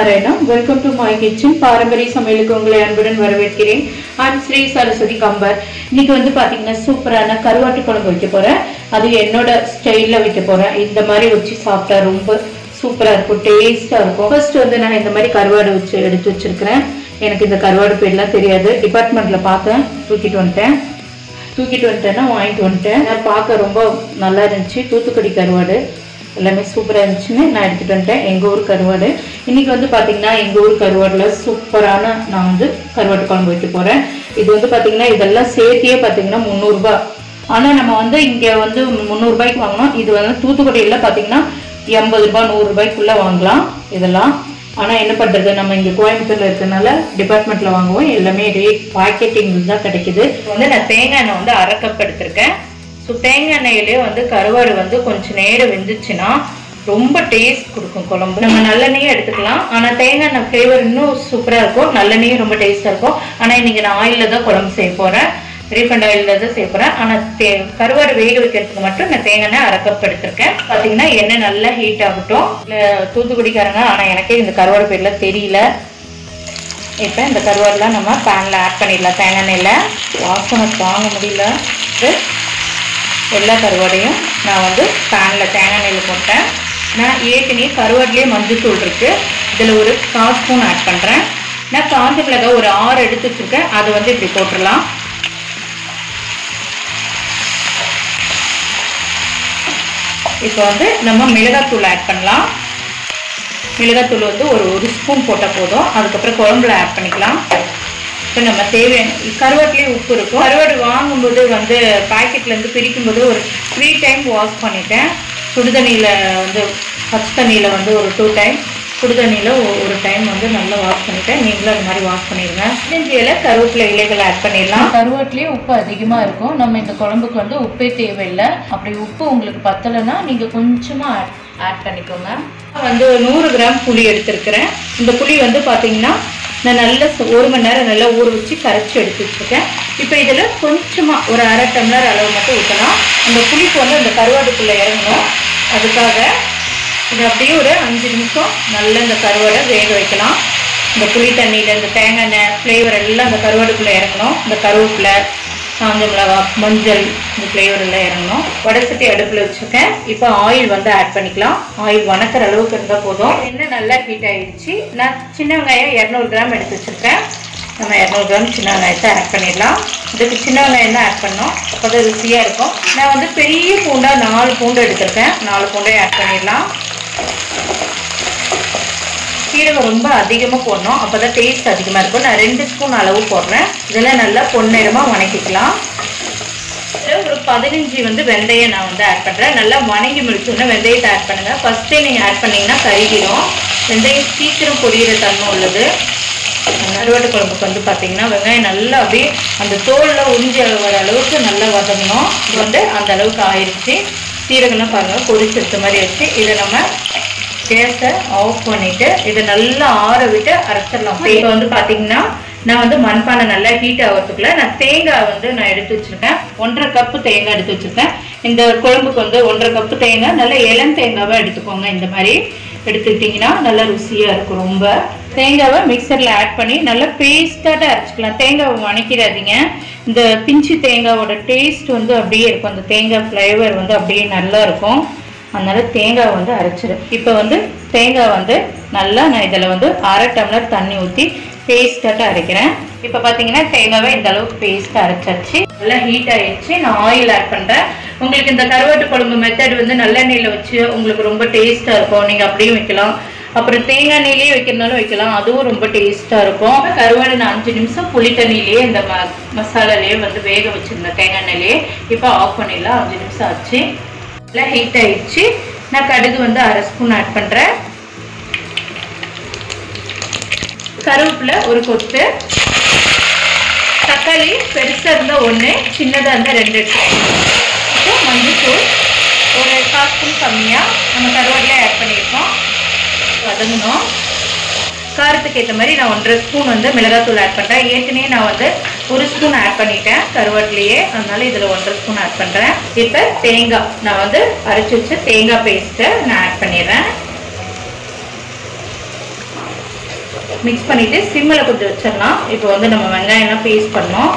Narayana welcome to my kitchen பாரம்பரிய சமையலுக்கு உங்களை அன்புடன் வரவேற்கிறேன் நான் ஸ்ரீ சரஸ்வதி கம்பர் இன்னைக்கு வந்து பாத்தீங்கன்னா சூப்பரான கருவாட்டு குழம்பு வைக்க போறேன் அது என்னோட ஸ்டைல்ல வைக்க போறேன் இந்த மாதிரி வச்சு சாப்பிட்டா ரொம்ப சூப்பரா இருக்கும் டேஸ்டா இருக்கும் ஃபர்ஸ்ட் வந்து நான் இந்த மாதிரி கருவாடு வச்சு எடுத்து வச்சிருக்கிறேன் எனக்கு இந்த கருவாடு பேர்லாம் தெரியாது டிபார்ட்மெண்ட்ல பார்த்தேன் தூக்கிட்டு வந்துட்டேன் தூக்கிட்டு வந்துட்டேன்னா வாங்கிட்டு வந்துட்டேன் நான் பார்க்க ரொம்ப நல்லா இருந்துச்சு தூத்துக்குடி கருவாடு எல்லாமே சூப்பராக இருந்துச்சுன்னு நான் எடுத்துகிட்டு வந்துட்டேன் எங்கள் ஊர் கருவாடு இன்றைக்கி வந்து பார்த்திங்கன்னா எங்கள் ஊர் கருவாடில் சூப்பரான நான் வந்து கருவாட்டு குழம்பு வைக்க போகிறேன் இது வந்து பார்த்திங்கன்னா இதெல்லாம் சேர்த்தியே பார்த்திங்கன்னா முந்நூறுரூபா ஆனால் நம்ம வந்து இங்கே வந்து முந்நூறுபாய்க்கு வாங்கினோம் இது வந்து தூத்துக்குடியில் பார்த்திங்கன்னா எண்பது ரூபாய் நூறுரூபாய்க்குள்ளே வாங்கலாம் இதெல்லாம் ஆனால் என்ன பண்ணுறது நம்ம இங்கே கோயம்புத்தூரில் இருக்கனால டிபார்ட்மெண்ட்டில் வாங்குவோம் எல்லாமே ரேட் பாக்கெட்டிங் தான் கிடைக்குது வந்து நான் தேங்காய் எண்ணெய் வந்து அரை கப் எடுத்திருக்கேன் ஸோ தேங்காய் எண்ணெயிலே வந்து கருவாடு வந்து கொஞ்சம் நேரம் வெந்துச்சுன்னா ரொம்ப டேஸ்ட் கொடுக்கும் குழம்பு நம்ம நல்லெண்ணெயும் எடுத்துக்கலாம் ஆனால் தேங்காய் எண்ணெய் ஃப்ளேவர் இன்னும் சூப்பராக இருக்கும் நல்லெண்ணெயும் ரொம்ப டேஸ்ட்டாக இருக்கும் ஆனால் இன்னைக்கு நான் ஆயிலில் தான் குழம்பு செய்ய போகிறேன் ரீஃபண்ட் ஆயிலில் தான் செய்ய போகிறேன் ஆனால் தே கருவாடு வேக வைக்கிறதுக்கு மட்டும் நான் தேங்காய் எண்ணெய் அரை கப் எடுத்திருக்கேன் பார்த்தீங்கன்னா எண்ணெய் நல்லா ஹீட் ஆகட்டும் இல்லை தூத்துக்குடிக்காரங்க ஆனால் எனக்கே இந்த கருவாடு பேர்லாம் தெரியல இப்போ இந்த கருவாடெலாம் நம்ம பேனில் ஆட் பண்ணிடலாம் தேங்காய் எண்ணெயில் வாசனை தாங்க முடியல இது எல்லா கருவாடையும் நான் வந்து பேனில் தேங்காய் எண்ணெயில் போட்டேன் நான் ஏற்கனவே கருவாடுலேயே மஞ்சத்தூள் இருக்குது இதில் ஒரு கால் ஸ்பூன் ஆட் பண்ணுறேன் நான் காஞ்ச மிளகாய் ஒரு ஆறு எடுத்து வச்சுருக்கேன் அதை வந்து இப்படி போட்டுடலாம் இப்போ வந்து நம்ம மிளகாத்தூள் ஆட் பண்ணலாம் மிளகாத்தூள் வந்து ஒரு ஒரு ஸ்பூன் போட்டால் போதும் அதுக்கப்புறம் குழம்புல ஆட் பண்ணிக்கலாம் இப்போ நம்ம தேவையான கருவாட்டிலே உப்பு இருக்கும் கருவாடு வாங்கும்போது வந்து பாக்கெட்லேருந்து பிரிக்கும்போது ஒரு த்ரீ டைம் வாஷ் பண்ணிட்டேன் சுடுதண்ணியில் வந்து பச்சை தண்ணியில் வந்து ஒரு டூ டைம் சுடுதண்ணியில் ஒரு டைம் வந்து நல்லா வாஷ் பண்ணிட்டேன் நீங்களும் அது மாதிரி வாஷ் பண்ணிடுங்க இஞ்சி இலை கருவேப்பிலை இலைகளை ஆட் பண்ணிடலாம் கருவேப்பிலையே உப்பு அதிகமாக இருக்கும் நம்ம இந்த குழம்புக்கு வந்து உப்பே தேவையில்லை அப்படி உப்பு உங்களுக்கு பத்தலைன்னா நீங்கள் கொஞ்சமாக ஆட் ஆட் பண்ணிக்கோங்க வந்து நூறு கிராம் புளி எடுத்திருக்கிறேன் இந்த புளி வந்து பார்த்தீங்கன்னா நான் நல்ல ஒரு மணி நேரம் நல்லா ஊற வச்சு கரைச்சி எடுத்து வச்சுருக்கேன் இப்போ இதில் கொஞ்சமாக ஒரு அரை டம்ளர் அளவு மட்டும் ஊற்றலாம் அந்த புளிப்பு வந்து அந்த கருவாடுக்குள்ளே இறங்கணும் அதுக்காக இது அப்படியே ஒரு அஞ்சு நிமிஷம் நல்லா இந்த கருவாடை வேக வைக்கலாம் இந்த புளி தண்ணியில் இந்த தேங்காய் எண்ணெய் ஃப்ளேவர் எல்லாம் அந்த கருவாடுக்குள்ளே இறங்கணும் இந்த கருவேப்பிலை காஞ்ச மிளகா மஞ்சள் இந்த ஃப்ளேவர் எல்லாம் இறங்கணும் வடசட்டி அடுப்பில் வச்சுருக்கேன் இப்போ ஆயில் வந்து ஆட் பண்ணிக்கலாம் ஆயில் வணக்கிற அளவுக்கு இருந்தால் போதும் எண்ணெய் நல்லா ஹீட் ஆகிடுச்சு நான் சின்ன வெங்காயம் இரநூறு கிராம் எடுத்து வச்சுருக்கேன் நம்ம இரநூறு கிராம் சின்ன வெங்காயத்தை ஆட் பண்ணிடலாம் இதுக்கு சின்ன வெங்காயம் தான் ஆட் பண்ணோம் அப்போ தான் ருசியாக இருக்கும் நான் வந்து பெரிய பூண்டாக நாலு பூண்டு எடுத்திருக்கேன் நாலு பூண்டை ஆட் பண்ணிடலாம் சீரகம் ரொம்ப அதிகமாக போடணும் அப்போ தான் டேஸ்ட் அதிகமாக இருக்கும் நான் ரெண்டு ஸ்பூன் அளவு போடுறேன் இதெல்லாம் நல்லா பொன்னிறமாக வணக்கிக்கலாம் ஒரு பதினஞ்சு வந்து வெந்தயம் நான் வந்து ஆட் பண்ணுறேன் நல்லா வணங்கி முடிச்சோன்னா வெந்தயத்தை ஆட் பண்ணுங்கள் ஃபஸ்ட்டே நீங்கள் ஆட் பண்ணிங்கன்னா கருகிடும் வெந்தயம் சீக்கிரம் பொரியிற தன்மை உள்ளது கருவாட்டு குழம்புக்கு வந்து பார்த்தீங்கன்னா வெங்காயம் நல்லா அப்படியே அந்த தோலில் உறிஞ்சி வர அளவுக்கு நல்லா வதங்கணும் இது வந்து அந்த அளவுக்கு ஆயிடுச்சு சீரகம்லாம் பாருங்கள் பொரிச்செடுத்த மாதிரி வச்சு இதை நம்ம கேஸை ஆஃப் பண்ணிவிட்டு இதை நல்லா ஆற விட்டு அரைச்சிடலாம் இப்போ வந்து பார்த்தீங்கன்னா நான் வந்து மண்பானை நல்லா ஹீட் ஆகிறதுக்குள்ள நான் தேங்காய் வந்து நான் எடுத்து வச்சுருக்கேன் ஒன்றரை கப்பு தேங்காய் எடுத்து வச்சுருக்கேன் இந்த குழம்புக்கு வந்து ஒன்றரை கப்பு தேங்காய் நல்லா இளம் தேங்காவாக எடுத்துக்கோங்க இந்த மாதிரி எடுத்துக்கிட்டிங்கன்னா நல்லா ருசியாக இருக்கும் ரொம்ப தேங்காவை மிக்சரில் ஆட் பண்ணி நல்லா பேஸ்ட்டாக அரைச்சிக்கலாம் தேங்காவை வணக்கிடாதீங்க இந்த பிஞ்சு தேங்காவோட டேஸ்ட் வந்து அப்படியே இருக்கும் அந்த தேங்காய் ஃப்ளேவர் வந்து அப்படியே நல்லா இருக்கும் அதனால தேங்காய் வந்து அரைச்சிடு இப்போ வந்து தேங்காய் வந்து நல்லா நான் இதில் வந்து அரை டம்ளர் தண்ணி ஊற்றி பேஸ்ட்டாக அரைக்கிறேன் இப்போ பார்த்தீங்கன்னா தேங்காவை இந்த அளவுக்கு பேஸ்ட்டாக அரைச்சாச்சு நல்லா ஹீட் ஆகிடுச்சு நான் ஆயில் ஆட் பண்ணுறேன் உங்களுக்கு இந்த கருவாட்டு குழம்பு மெத்தட் வந்து நல்லெண்ணெயில் வச்சு உங்களுக்கு ரொம்ப டேஸ்ட்டாக இருக்கும் நீங்கள் அப்படியும் வைக்கலாம் அப்புறம் தேங்காய் எண்ணெயிலேயே வைக்கிறனாலும் வைக்கலாம் அதுவும் ரொம்ப டேஸ்ட்டாக இருக்கும் கருவாடு நான் அஞ்சு நிமிஷம் புளி தண்ணியிலேயே இந்த ம மசாலாலேயே வந்து வேக வச்சுருந்தேன் தேங்காய் எண்ணெயிலேயே இப்போ ஆஃப் பண்ணிடலாம் அஞ்சு நிமிஷம் ஆச்சு நல்லா ஹீட் ஆயிடுச்சு நான் கடுகு வந்து அரை ஸ்பூன் ஆட் பண்ணுறேன் கருவேப்பிலை ஒரு கொத்து தக்காளி பெருசாக இருந்தால் ஒன்று சின்னதாக இருந்தால் ரெண்டு எடுத்து மஞ்சத்தூள் ஒரு கால் ஸ்பூன் கம்மியாக நம்ம கருவாட்டில் ஆட் பண்ணியிருக்கோம் வதங்கணும் காரத்துக்கு ஏற்ற மாதிரி நான் ஒன்றரை ஸ்பூன் வந்து மிளகாத்தூள் ஆட் பண்ணுறேன் ஏற்கனவே நான் வந்து ஒரு ஸ்பூன் ஆட் பண்ணிட்டேன் கருவாட்டிலேயே அதனால இதில் ஒன்றரை ஸ்பூன் ஆட் பண்ணுறேன் இப்போ தேங்காய் நான் வந்து அரைச்சி வச்ச தேங்காய் பேஸ்ட்டை நான் ஆட் பண்ணிடுறேன் மிக்ஸ் பண்ணிட்டு சிம்மில் கொஞ்சம் வச்சிடலாம் இப்போ வந்து நம்ம வெங்காயம்லாம் பேஸ்ட் பண்ணோம்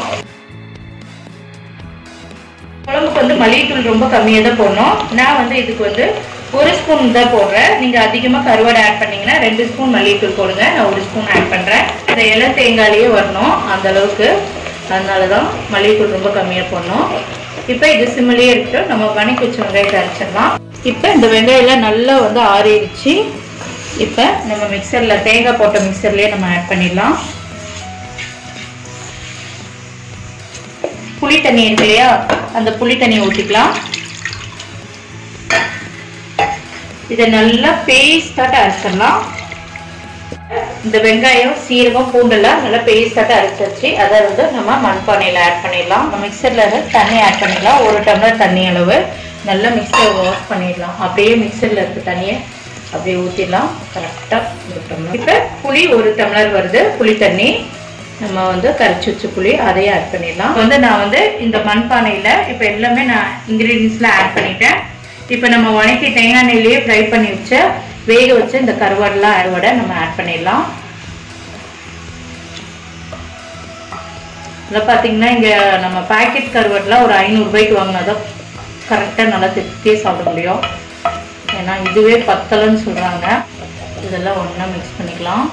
குழம்புக்கு வந்து மல்லிகைத்தூள் ரொம்ப கம்மியாக தான் போடணும் நான் வந்து இதுக்கு வந்து ஒரு ஸ்பூன் தான் போடுறேன் நீங்கள் அதிகமாக கருவாடை ஆட் பண்ணீங்கன்னா ரெண்டு ஸ்பூன் மல்லிகைத்தூள் போடுங்க நான் ஒரு ஸ்பூன் ஆட் பண்ணுறேன் இந்த இலை தேங்காயிலேயே வரணும் அந்த அளவுக்கு அதனால தான் மல்லிகைத்தூள் ரொம்ப கம்மியாக போடணும் இப்போ இது சிம்மிலேயே இருக்கட்டும் நம்ம வணக்கி வச்ச வெங்காயத்தை அரைச்சிடலாம் இப்போ இந்த வெங்காயம்லாம் நல்லா வந்து ஆறிடுச்சு இப்போ நம்ம மிக்சரில் தேங்காய் போட்ட மிக்சர்லேயே நம்ம ஆட் பண்ணிடலாம் புளி தண்ணி இருக்கு இல்லையா அந்த புளி தண்ணியை ஊற்றிக்கலாம் இதை நல்லா பேஸ்டாட்ட அரைச்சிடலாம் இந்த வெங்காயம் சீரகம் பூண்டெல்லாம் நல்லா பேஸ்டாட்ட அரைச்சாச்சு அதை வந்து நம்ம மண்பானையில் ஆட் பண்ணிடலாம் மிக்சரில் தண்ணி ஆட் பண்ணிடலாம் ஒரு டம்ளர் தண்ணி அளவு நல்லா மிக்சர் வாஷ் பண்ணிடலாம் அப்படியே மிக்சரில் இருக்க தண்ணியை அப்படியே ஊற்றிடலாம் கரெக்டாக ஒரு டம்ளர் இப்போ புளி ஒரு டம்ளர் வருது புளி தண்ணி நம்ம வந்து கரைச்சி வச்ச புளி அதையும் ஆட் பண்ணிடலாம் வந்து நான் வந்து இந்த மண்பானையில் இப்போ எல்லாமே நான் இன்க்ரீடியன்ஸ்லாம் ஆட் பண்ணிட்டேன் இப்போ நம்ம வணக்கி தேங்காய் நெல்லையே ஃப்ரை பண்ணி வச்ச வேக வச்ச இந்த கருவாடெலாம் அறுவடை நம்ம ஆட் பண்ணிடலாம் இதில் பார்த்தீங்கன்னா இங்கே நம்ம பேக்கெட் கருவாடெலாம் ஒரு ஐநூறுரூபாய்க்கு வாங்கினா தான் கரெக்டாக நல்லா திருப்தியே சாப்பிட முடியும் ஏன்னா இதுவே பத்தலைன்னு சொல்கிறாங்க இதெல்லாம் ஒன்றா மிக்ஸ் பண்ணிக்கலாம்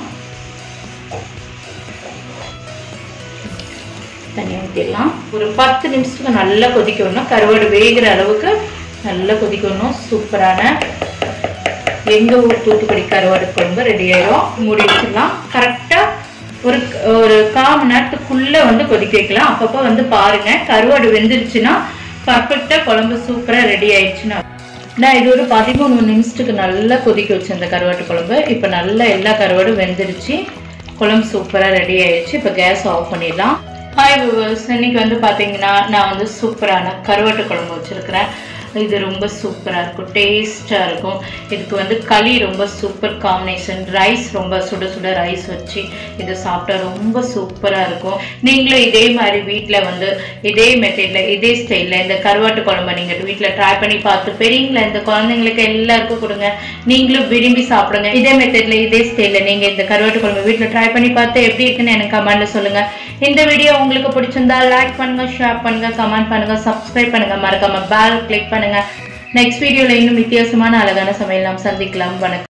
தண்ணி ஊற்றிடலாம் ஒரு பத்து நிமிஷத்துக்கு நல்லா கொதிக்கணும் கருவாடு வேகிற அளவுக்கு நல்லா கொதிக்கணும் சூப்பரான எங்கள் ஊர் தூத்துக்குடி கருவாடு குழம்பு ரெடி ஆயிடும் மூடி வச்சிடலாம் கரெக்டாக ஒரு ஒரு கால் மணி நேரத்துக்குள்ளே வந்து கொதிக்க வைக்கலாம் அப்பப்போ வந்து பாருங்கள் கருவாடு வெந்துருச்சுன்னா பர்ஃபெக்டாக குழம்பு சூப்பராக ரெடி ஆயிடுச்சுன்னா நான் இது ஒரு பதிமூணு நிமிஷத்துக்கு நல்லா கொதிக்க வச்சேன் இந்த கருவாட்டு குழம்பு இப்போ நல்லா எல்லா கருவாடும் வெந்துருச்சு குழம்பு சூப்பராக ரெடி ஆயிடுச்சு இப்போ கேஸ் ஆஃப் பண்ணிடலாம் ஹாய் விவர்ஸ் இன்னைக்கு வந்து பார்த்தீங்கன்னா நான் வந்து சூப்பரான கருவாட்டு குழம்பு வச்சுருக்கிறேன் இது ரொம்ப சூப்பராக இருக்கும் டேஸ்ட்டாக இருக்கும் இதுக்கு வந்து களி ரொம்ப சூப்பர் காம்பினேஷன் ரைஸ் ரொம்ப சுட சுட ரைஸ் வச்சு இதை சாப்பிட்டா ரொம்ப சூப்பராக இருக்கும் நீங்களும் இதே மாதிரி வீட்டில் வந்து இதே மெத்தடில் இதே ஸ்டைலில் இந்த கருவாட்டு குழம்பை நீங்கள் வீட்டில் ட்ரை பண்ணி பார்த்து பெரியவங்கள இந்த குழந்தைங்களுக்கு எல்லாருக்கும் கொடுங்க நீங்களும் விரும்பி சாப்பிடுங்க இதே மெத்தடில் இதே ஸ்டைலில் நீங்கள் இந்த கருவாட்டு குழம்பு வீட்டில் ட்ரை பண்ணி பார்த்து எப்படி இருக்குன்னு எனக்கு கமெண்ட்ல சொல்லுங்கள் இந்த வீடியோ உங்களுக்கு பிடிச்சிருந்தா லைக் பண்ணுங்க ஷேர் பண்ணுங்க கமெண்ட் பண்ணுங்க சப்ஸ்கிரைப் பண்ணுங்க மறக்காம பெல் கிளிக் பண்ணுங்க நெக்ஸ்ட் வீடியோல இன்னும் வித்தியாசமான அழகான சமையல் நாம் சந்திக்கலாம் வணக்கம்